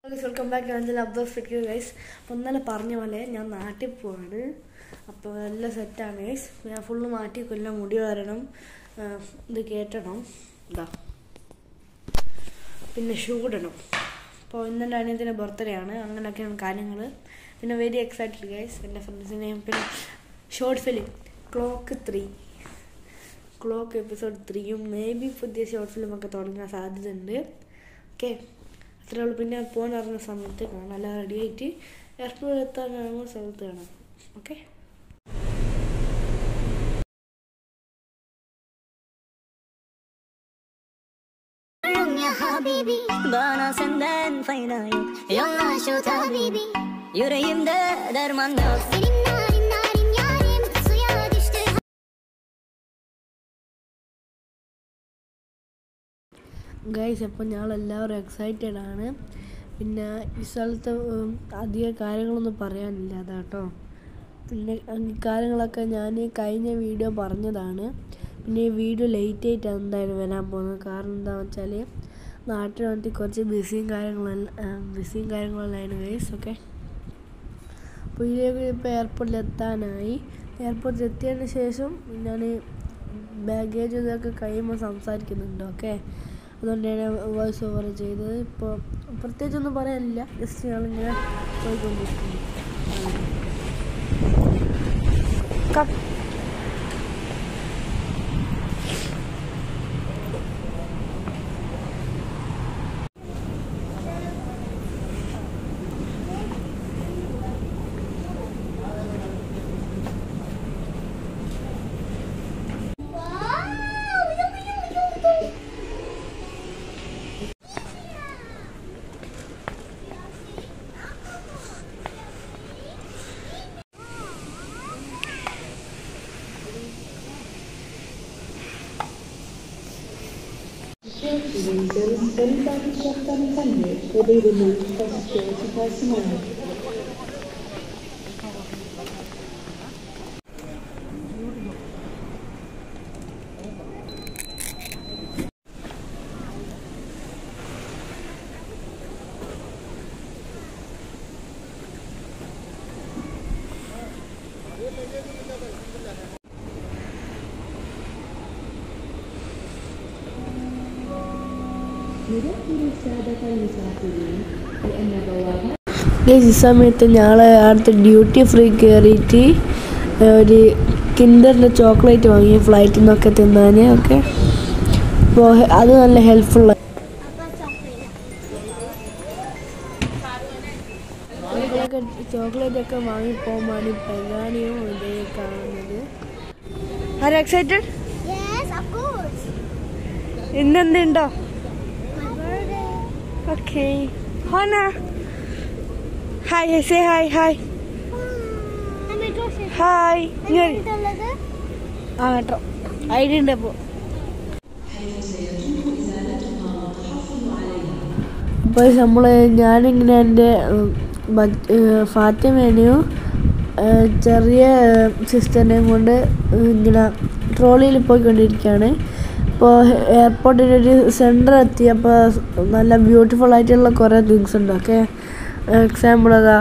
welcome back ഞാൻ അബ്ദോസ് ഫിക്കു guys അപ്പോൾ ഇന്നലെ പറഞ്ഞ പോലെ ഞാൻ നാട്ടിൽ പോവാണ് അപ്പോൾ എല്ലാം സെറ്റാണ് ഗൈസ് ഞാൻ ഫുള്ള് മാറ്റി കൊല്ലം മുടി വരണം ഇത് കേട്ടണം ഇതാ പിന്നെ ഷൂ ഇടണം അപ്പോൾ ഇന്നെൻ്റെ അനിയത്തിൻ്റെ ബർത്ത്ഡേ ആണ് അങ്ങനെയൊക്കെയാണ് കാര്യങ്ങൾ പിന്നെ വെരി എക്സൈറ്റഡ് ഗൈസ് എൻ്റെ ഫ്രണ്ട്സിനെയും പിന്നെ short film clock three clock episode ത്രീയും മേ ബി പുതിയ ഷോർട്ട് ഫിലിമൊക്കെ തുടങ്ങാൻ സാധ്യതയുണ്ട് ഓക്കെ അത്രേ ഉള്ളൂ പിന്നെ പോകാൻ ഇറങ്ങുന്ന സമയത്ത് കാണാം എല്ലാം റെഡി ആയിട്ട് എയർപോർട്ടിൽ എത്താൻ കാണുമ്പോൾ സ്ഥലത്ത് കാണാം okay يا حبيبي Bana senden fayda yok يلا شوت حبيبي Yüreğimde derman yok Senin narin narin yarim suya düştü guys അപ്പോൾ ഞങ്ങളെല്ലാവരും എക്സൈറ്റഡ് ആണ് പിന്നെ ഈ സ്ഥലത്ത് ഉം, അധികം കാര്യങ്ങളൊന്നും പറയാനില്ല അതാട്ടോ പിന്നെ ഈ കാര്യങ്ങളൊക്കെ ഞാൻ കഴിഞ്ഞ വീഡിയോ പറഞ്ഞതാണ് പിന്നെ ഈ വീഡിയോ ലേറ്റ് ആയിട്ട് എന്തായാലും വരാൻ പോകുന്നത് കാരണം എന്താണെന്ന് വെച്ചാൽ നാട്ടിൽ വന്നിട്ട് കുറച്ച് ബിസിയും കാര്യങ്ങളെല്ലാം ബിസിയും കാര്യങ്ങളെല്ലാം ഗൈസ് ഓക്കെ അപ്പോൾ ഇതിലേക്ക് ഇപ്പോൾ എയർപോർട്ടിൽ എത്താനായി എയർപോർട്ടിൽ എത്തിയതിന് ശേഷം ഞാൻ ബാഗേജ് ഇതൊക്കെ കഴിയുമ്പോൾ സംസാരിക്കുന്നുണ്ട് ഓക്കെ അതുകൊണ്ട് ഞാൻ വോയിസ് ഓവർ ചെയ്തത് ഇപ്പോൾ പ്രത്യേകിച്ചൊന്നും പറയാനില്ല ജസ്റ്റ് ഞങ്ങളിങ്ങനെ പോയിക്കൊണ്ടിരിക്കുന്നു കട്ട് ഗൈസ് ഈ സമയത്ത് ഞങ്ങൾ അടുത്ത ഡ്യൂട്ടി ഫ്രീ കയറിയിട്ട് ഒരു കിൻഡറിൻ്റെ ചോക്ലേറ്റ് വാങ്ങി ഫ്ലൈറ്റിൽ നിന്നൊക്കെ തിന്നാൻ ഓക്കെ അപ്പോൾ അത് നല്ല ഹെൽപ്ഫുൾ ചോക്ലേറ്റ് ഒക്കെ വാങ്ങി പോകുമ്പോൾ പെങ്ങാണിയും ഇതേ കാണുന്നത് ആരും എക്സൈറ്റഡ് Yes of course ഇന്നെന്തുണ്ടോ My birthday ഓക്കെ ഹോന hi say hi hi I'm a grocery hi ഇങ്ങനെ ഉള്ളത് ആ കേട്ടോ ഐഡിയ ഉണ്ട് അപ്പോൾ അപ്പോൾ നമ്മൾ ഞാനിങ്ങനെ എൻ്റെ ഫാത്തിമേനെയും ഏഹ്, ചെറിയ സിസ്റ്ററിനെയും കൊണ്ട് ഇങ്ങനെ ട്രോളിയിൽ പോയിക്കൊണ്ടിരിക്കുകയാണ് ഇപ്പോൾ എയർപോർട്ടിൽ ഒരു സെൻറ്റർ എത്തി അപ്പോൾ നല്ല ബ്യൂട്ടിഫുൾ ആയിട്ടുള്ള കുറേ തിങ്സ് ഉണ്ട് ഓക്കെ എക്സാമ്പിൾ അതാ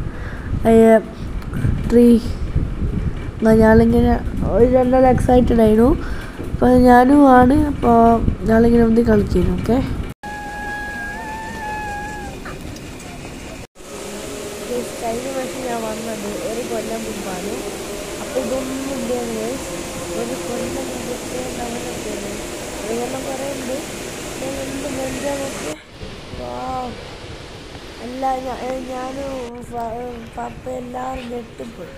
ട്രീ എന്നാൽ ഞാനിങ്ങനെ ഒരു രണ്ടാൾ എക്സൈറ്റഡ് ആയിരുന്നു അപ്പോൾ ഞാനും ആണ് അപ്പോൾ ഞാനിങ്ങനെ ഒന്ന് കളിക്കുന്നു ഓക്കെ കഴിഞ്ഞ വർഷം ഞാൻ വന്നത് ഒരു കൊല്ലം മുമ്പാണ് അപ്പോൾ ഇതൊന്നും ഇല്ലായിരുന്നു ഒരു കൊല്ലം മുമ്പത്തെ അങ്ങനെയൊക്കെയാണ് ഒരു കൊല്ലം പറയുന്നുണ്ട് ഞാൻ എന്ത് മെഞ്ചാന്നൊക്കെ എല്ലാ ഞാനും പപ്പ എല്ലാവരും ഞെട്ടിപ്പോയി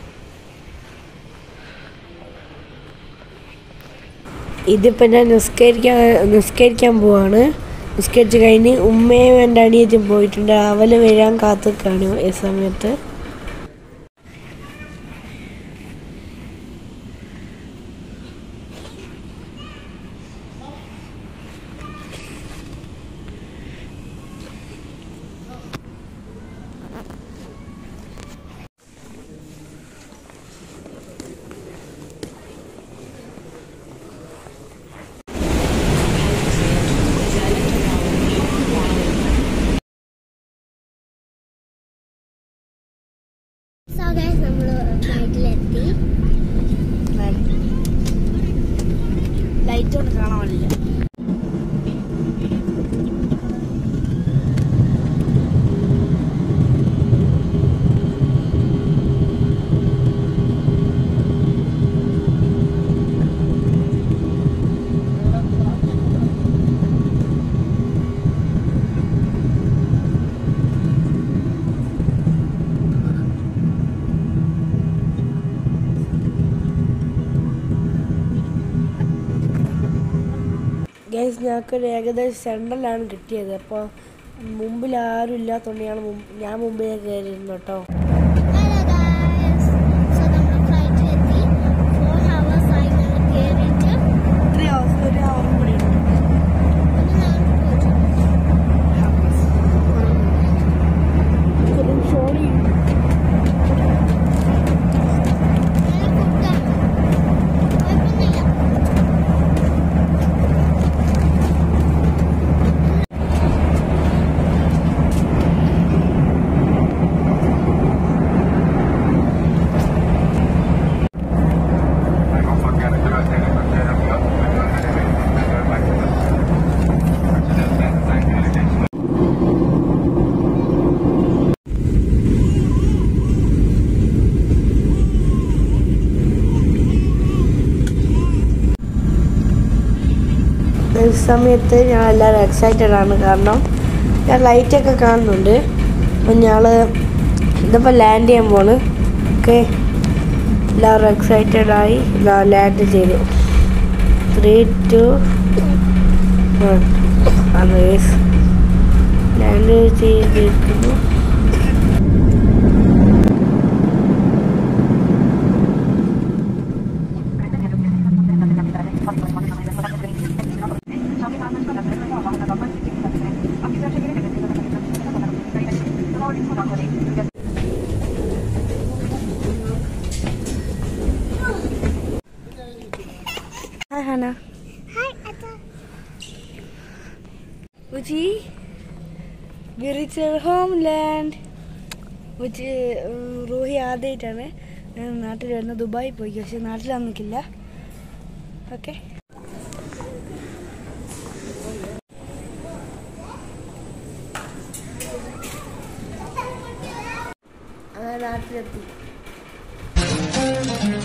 ഇതിപ്പോൾ ഞാൻ നിസ്കരിക്കാൻ നിസ്കരിക്കാൻ പോവാണ് നിസ്കരിച്ച് കഴിഞ്ഞ് ഉമ്മയും എൻ്റെ അനിയത്തിയും പോയിട്ടുണ്ട് അവൽ വരാൻ കാത്തിക്കാണ് ഈ സമയത്ത് ഗൈസ് നമ്മൾ ഫ്ലൈറ്റിലെത്തി ലൈറ്റ് കൊണ്ട് കാണാൻ പറ്റില്ല ഗൈസ് ഞങ്ങൾക്കൊരു ഏകദേശം സെൻട്രലാണ് കിട്ടിയത് അപ്പോൾ മുമ്പിൽ ആരും ഇല്ലാത്തതുകൊണ്ട് ഞാൻ മുമ്പ് ഞാൻ മുമ്പിലേ കയറിയിരുന്നു കേട്ടോ ഹലോ ഗൈസ് സോ നമ്മൾ ഫ്ലൈറ്റിലെത്തി ഫോർ ഹവേഴ്സ് ആയി നമ്മൾ കയറിയിട്ട് ത്രീ ഹവേഴ്സ് ഒരു അവർ കൂടി ഉണ്ട് ഒന്ന് ഞങ്ങൾ പോയിട്ടു ഒരു ഷോളി നല്ല ഫുഡാണ് കുഴപ്പമൊന്നുമില്ല ഈ സമയത്ത് ഞാൻ എല്ലാവരും എക്സൈറ്റഡ് ആണ് കാരണം ഞാൻ ലൈറ്റൊക്കെ കാണുന്നുണ്ട് അപ്പം ഞങ്ങൾ ഇതിപ്പോൾ ലാൻഡ് ചെയ്യാൻ പോണ് ഓക്കെ എല്ലാവരും എക്സൈറ്റഡ് ആയി ലാൻഡ് ചെയ്തു ത്രീ ടു വൺ ആണ് ലാൻഡ് ചെയ്തിരിക്കുന്നു ഹായ് ഹന ഹായ് അച്ഛ ഉച്ചി വി റിച്ച് ഹോം ലാൻഡ് ഉച്ചി റൂഹി ആദ്യമായിട്ടാണ് നാട്ടിൽ വരുന്നത് ദുബായി പോയി പക്ഷെ നാട്ടിൽ നിൽക്കില്ല ഓക്കെ അങ്ങനെ നാട്ടിലെത്തി